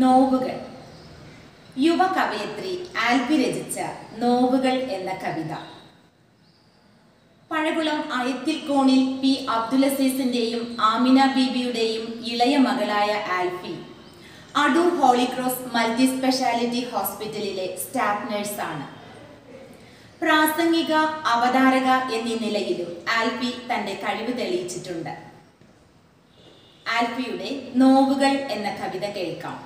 നോവുകൾ യുവ കവയത്രി ആൽബി രചിച്ച നോവുകൾ എന്ന കവിത പഴകുളം അയത്തിൽ കോണിൽ പി അബ്ദുൽ അസീസിന്റെയും ആമിന ബീബിയുടെയും ഇളയ മകളായ Alfi Adoor Holy Cross multi speciality ഹോസ്പിറ്റലിലെ സ്റ്റാഫ് നഴ്സാണ് പ്രാസംഗിക അവതാരക എന്നീ നിലയിലും ആൽഫി തന്റെ കഴിവ് തെളിയിച്ചിട്ടുണ്ട് ആൽഫിയുടെ നോവുകൾ എന്ന കവിത കേൾക്കാം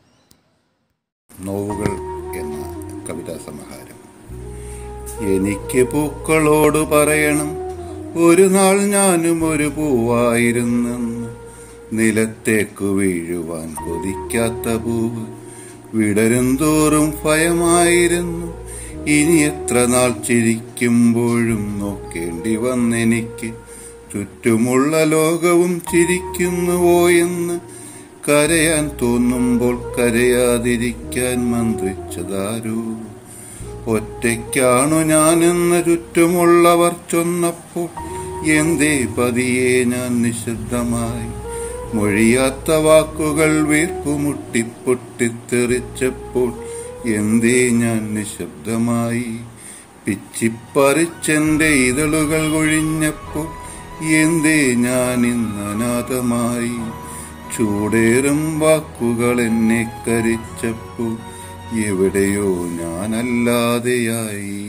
നോവുകൾ എന്ന കവിതാ സമാഹാരം എനിക്ക് പൂക്കളോട് പറയണം ഒരു നാൾ ഞാനും ഒരു പൂവായിരുന്നെന്ന് നിലത്തേക്കു വീഴുവാൻ കൊതിക്കാത്ത പൂവ് വിടരും തോറും ഭയമായിരുന്നു ഇനി എത്ര നാൾ ചിരിക്കുമ്പോഴും നോക്കേണ്ടി വന്നെനിക്ക് ചുറ്റുമുള്ള ലോകവും ചിരിക്കുന്നുവോ എന്ന് കരയാൻ തോന്നുമ്പോൾ കരയാതിരിക്കാൻ മന്ത്രിച്ചതാരോ ഒറ്റയ്ക്കാണു ഞാനെന്ന് ചുറ്റുമുള്ളവർ ചൊന്നപ്പോൾ എന്തേ പതിയെ ഞാൻ നിശബ്ദമായി മൊഴിയാത്ത വാക്കുകൾ വീർപ്പുമുട്ടി പൊട്ടിത്തെറിച്ചപ്പോൾ എന്തേ ഞാൻ നിശബ്ദമായി പിച്ചിപ്പറിച്ചെന്റെ ഇതളുകൾ ഒഴിഞ്ഞപ്പോൾ എന്തേ ഞാൻ ഇന്ന് അനാഥമായി ചൂടേറും വാക്കുകൾ എന്നെ കരിച്ചപ്പോൾ എവിടെയോ ഞാനല്ലാതെയായി